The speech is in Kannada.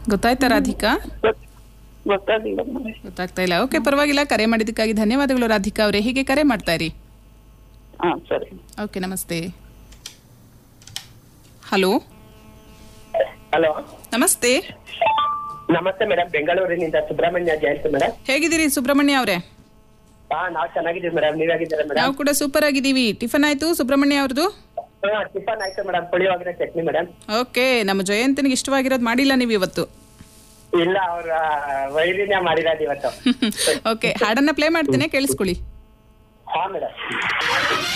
ಗೊತ್ತಾಯ್ತಾ ರಾಧಿಕಾ ಗೊತ್- ಗೊತ್ತಾಗ್ಲಿಲ್ಲ ಮೇಡಮ್ ಗೊತ್ತಾಗ್ತಾ ಇಲ್ಲ ಓಕೆ ಪರವಾಗಿಲ್ಲ ಕರೆ ಮಾಡಿದ್ದಕ್ಕಾಗಿ ಧನ್ಯವಾದಗಳು ರಾಧಿಕಾ ಅವರೇ ಹೀಗೆ ಕರೆ ಮಾಡ್ತಾ ಇರಿ ಹಾ ಸರಿ ಓಕೆ ನಮಸ್ತೆ ಹಲೋ ಹಲೋ ನಮಸ್ತೆ ನಮಸ್ತೆ ಮೇಡಮ್ ಬೆಂಗಳೂರಿನಿಂದ ಸುಬ್ರಹ್ಮಣ್ಯ ಜಯಂತ್ ಮೇಡಮ್ ಹೇಗಿದ್ದೀರಿ ಸುಬ್ರಹ್ಮಣ್ಯ ಅವರೇ ಹಾ ನಾವ್ ಚೆನ್ನಾಗಿದ್ದೀವಿ ಮೇಡಮ್ ನೀವ್ ಹೇಗಿದ್ದೀರಾ ಮೇಡಮ್ ನಾವು ಕೂಡ ಸೂಪರ್ ಆಗಿದ್ದೀವಿ ಟಿಫನ್ ಆಯ್ತು ಸುಬ್ರಹ್ಮಣ್ಯ ಅವ್ರದ್ದು ಹಾ ಟಿಫನ್ ಆಯ್ತು madam puliyogare chutney madam okay ನಮ್ಮ ಜಯಂತನಿಗೆ ಇಷ್ಟವಾಗಿರೋದು ಮಾಡಿಲ್ಲ ನೀವು ಇವತ್ತು ಇಲ್ಲ ಅವ್ರ ವೈರಿನೇ ಮಾಡಿರೋದು ಇವತ್ತು ಓಕೆ ಹಾಡನ್ನ ಪ್ಲೇ ಮಾಡ್ತೇನೆ ಕೇಳಿಸ್ಕೊಳ್ಳಿ ಹಾ ಮೇಡಮ್